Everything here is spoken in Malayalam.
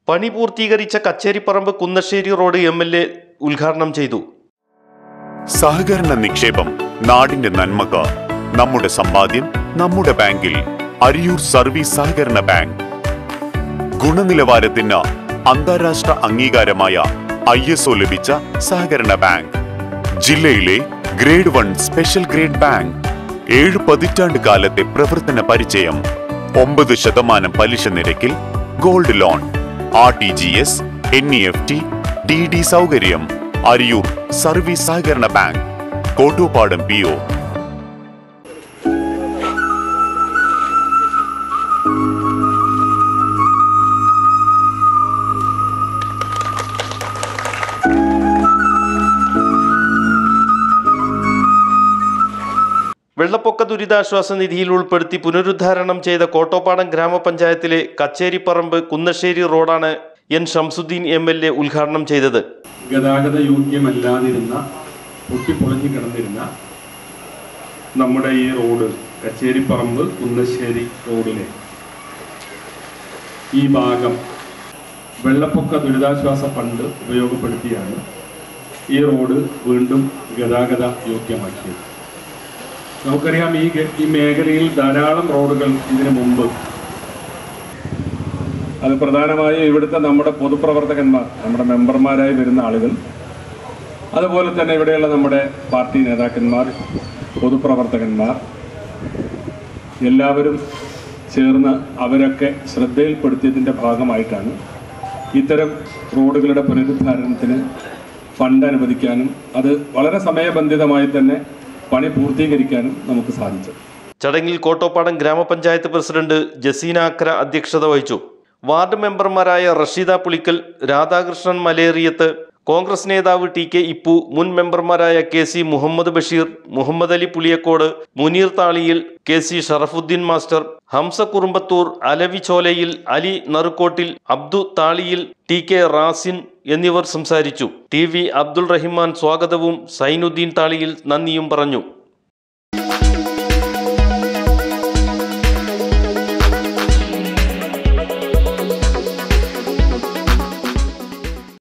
പണി പൂർത്തീകരിച്ച Kacheriparamba Kunnassery road M L A ഉദ്ഘാടനം ചെയ്തു സഹകരണ നിക്ഷേപം നാടിന്റെ നന്മക്ക് നമ്മുടെ സമ്പാദ്യം നമ്മുടെ ബാങ്കിൽ അരിയൂർ സർവീസ് സഹകരണ ബാങ്ക് ഗുണനിലവാരത്തിന് അന്താരാഷ്ട്ര അംഗീകാരമായ ഐ എസ് ഒ ലഭിച്ച സഹകരണ ബാങ്ക് ജില്ലയിലെ grade one special grade bank ഏഴ് പതിറ്റാണ്ട് കാലത്തെ പ്രവർത്തന പരിചയം ഒമ്പത് ശതമാനം പലിശ നിരക്കിൽ gold loan R T G S N E F T D D സൗകര്യം അരിയൂർ സർവീസ് സഹകരണ ബാങ്ക് കോട്ടൂപ്പാടം പി ഒ വെള്ളപ്പൊക്ക ദുരിതാശ്വാസ നിധിയിൽ ഉൾപ്പെടുത്തി പുനരുദ്ധാരണം ചെയ്ത കോട്ടോപ്പാടം ഗ്രാമപഞ്ചായത്തിലെ കച്ചേരിപ്പറമ്പ് കുന്നശ്ശേരി റോഡാണ് N Shamsuddin M L A ഉദ്ഘാടനം ചെയ്തത് ഗതാഗത യോഗ്യമല്ലാതിരുന്ന പൊട്ടിപ്പൊളിഞ്ഞു കിടന്നിരുന്ന നമ്മുടെ ഈ റോഡ് കച്ചേരിപ്പറമ്പ് കുന്നശ്ശേരി റോഡിലെ ഈ ഭാഗം വെള്ളപ്പൊക്ക ദുരിതാശ്വാസ ഫണ്ട് ഉപയോഗപ്പെടുത്തിയാണ് ഈ റോഡ് വീണ്ടും ഗതാഗത യോഗ്യമാക്കിയത് നമുക്കറിയാം ഈ ഗ- ഈ മേഖലയിൽ ധാരാളം റോഡുകൾ ഇതിനു മുമ്പ് അത് പ്രധാനമായും ഇവിടുത്തെ നമ്മുടെ പൊതുപ്രവർത്തകന്മാർ നമ്മുടെ മെമ്പർമാരായി വരുന്ന ആളുകൾ അതുപോലെ തന്നെ ഇവിടെയുള്ള നമ്മുടെ പാർട്ടി നേതാക്കന്മാർ പൊതുപ്രവർത്തകന്മാർ എല്ലാവരും ചേർന്ന് അവരൊക്കെ ശ്രദ്ധയിൽപ്പെടുത്തിയതിൻ്റെ ഭാഗമായിട്ടാണ് ഇത്തരം റോഡുകളുടെ പുനരുദ്ധാരണത്തിന് ഫണ്ട് അനുവദിക്കാനും അത് വളരെ സമയബന്ധിതമായി തന്നെ പണി പൂർത്തീകരിക്കാനും നമുക്ക് സാധിച്ചത് ചടങ്ങിൽ കോട്ടോപ്പാടം ഗ്രാമപഞ്ചായത്ത് പ്രസിഡന്റ് ജസീന അക്ര അധ്യക്ഷത വഹിച്ചു വാർഡ് മെമ്പർമാരായ റഷീദ പുളിക്കൽ രാധാകൃഷ്ണൻ മലേറിയത്ത് കോൺഗ്രസ് നേതാവ് ടി കെ ഇപ്പു മുൻ മെമ്പർമാരായ K C Muhammad Basheer Muhammad Ali Puliyakode Muneer Thaliyil K C Sharafuddeen master Hamza Kurumbathur Alavi Cholayil Ali Narukkottil Abdu Thaliyil T K Rasin എന്നിവർ സംസാരിച്ചു ടി വി അബ്ദുൾ റഹിമാൻ സ്വാഗതവും സൈനുദ്ദീൻ താളിയിൽ നന്ദിയും പറഞ്ഞു